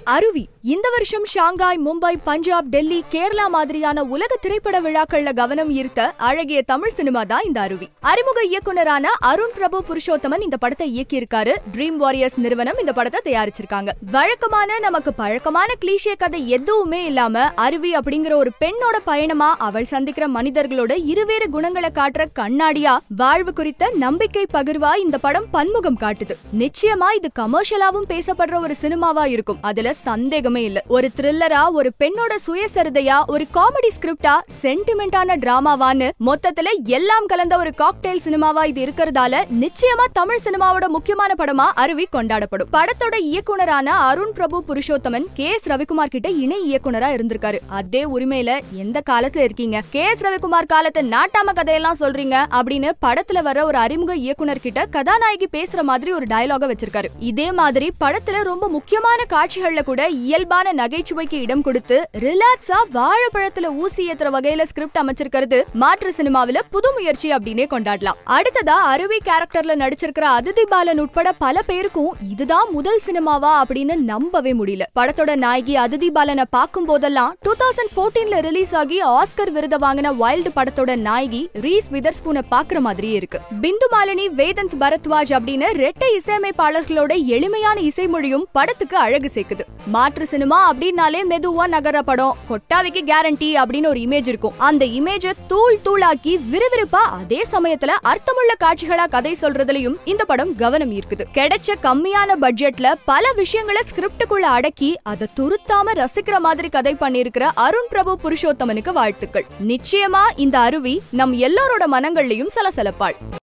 அருவி இந்த வருஷம் ஷாங்காய் மும்பை பஞ்சாப் டெல்லி கேரளா மாதிரியான உலக திரைப்பட விழாக்கள்ல கவனம் ஈர்த்த அழகிய தமிழ் சினிமா தான் இந்த அருவி அறிமுக இயக்குனரான அருண் பிரபு புருஷோத்தமன் இந்த படத்தை இயக்கியிருக்காரு ட்ரீம் வாரியர்ஸ் நிறுவனம் இந்த படத்தை தயாரிச்சிருக்காங்க வழக்கமான நமக்கு பழக்கமான கிளீஷே கதை எதுவுமே இல்லாம அருவி அப்படிங்கிற ஒரு பெண்ணோட பயணமா அவள் சந்திக்கிற மனிதர்களோட இருவேறு குணங்களை காட்டுற கண்ணாடியா வாழ்வு குறித்த நம்பிக்கை பகிர்வா இந்த படம் பன்முகம் காட்டுது நிச்சயமா இது கமர்ஷியலாவும் பேசப்படுற ஒரு சினிமாவா இருக்கும் அதுல சந்தேகமே இல்ல ஒரு த்ரில்லரா ஒரு பெண்ணோட சுயசரிதையா ஒரு காமெடி ஸ்கிரிப்டா சென்டிமெண்டான டிராமாவான்னு மொத்தத்துல எல்லாம் கலந்த ஒரு காக்டெயில் சினிமாவா இது இருக்கிறதால நிச்சயமா தமிழ் சினிமாவோட முக்கியமான படமா அருவி கொண்டாடப்படும் படத்தோட இயக்குனரான அருண் பிரபு புருஷோத்தமன் கே எஸ் ரவிக்குமார் கிட்ட இணை இயக்குனரா இருந்திருக்காரு அதே உரிமையில எந்த காலத்துல இருக்கீங்க கே எஸ் ரவிக்குமார் காலத்தை நாட்டாம கதையெல்லாம் சொல்றீங்க அப்படின்னு படத்துல வர ஒரு அறிமுக இயக்குனர் கிட்ட கதாநாயகி பேசுற மாதிரி ஒரு டயலாக வச்சிருக்காரு இதே மாதிரி படத்துல ரொம்ப முக்கியமான காட்சிகள்ல கூட இயல்பான நகைச்சுவைக்கு இடம் கொடுத்து ரிலாக்ஸா வாழைப்பழத்துல ஊசி ஏத்துற வகையில ஸ்கிரிப்ட் அமைச்சிருக்கிறது மாற்று சினிமாவில புது முயற்சி அப்படின்னே கொண்டாடலாம் அடுத்ததா அருவி கேரக்டர்ல நடிச்சிருக்கிற அதிதி பாலன் உட்பட பல பேருக்கும் இதுதான் முதல் சினிமாவா அப்படின்னு நம்பவே முடியல படத்தோட நாயகி அதிதி பாலனை பார்க்கும் போதெல்லாம் டூ தௌசண்ட் போர்டீன்ல ரிலீஸ் ஆகி ஆஸ்கர் விருதை வாங்கின வைல்டு படத்தோட நாயகி ரீஸ் விதர்ஸ்பூனை பாக்குற மாதிரியே இருக்கு பிந்து மாலினி வேதந்த் பரத்வாஜ் அப்படின்னு ரெட்டை இசையமைப்பாளர்களோட எளிமையான இசைமொழியும் படத்துக்கு அழகு சேர்க்குது மாற்று சினிமா அப்படின்னாலே மெதுவா நகர படம் கொட்டாவிக்கு கேரண்டி அப்படின்னு ஒரு இமேஜ் இருக்கும் அந்த இமேஜ தூள் தூளாக்கி விறுவிறுப்பா அதே சமயத்துல அர்த்தமுள்ள காட்சிகளா கதை சொல்றதுலயும் இந்த படம் கவனம் ஈர்க்குது கிடைச்ச கம்மியான பட்ஜெட்ல பல விஷயங்களை ஸ்கிரிப்டுக்குள்ள அடக்கி அதை துருத்தாம ரசிக்கிற மாதிரி கதை பண்ணியிருக்கிற அருண் பிரபு புருஷோத்தமனுக்கு வாழ்த்துக்கள் நிச்சயமா இந்த அருவி நம் எல்லோரோட மனங்கள்லயும் சலசலப்பாள்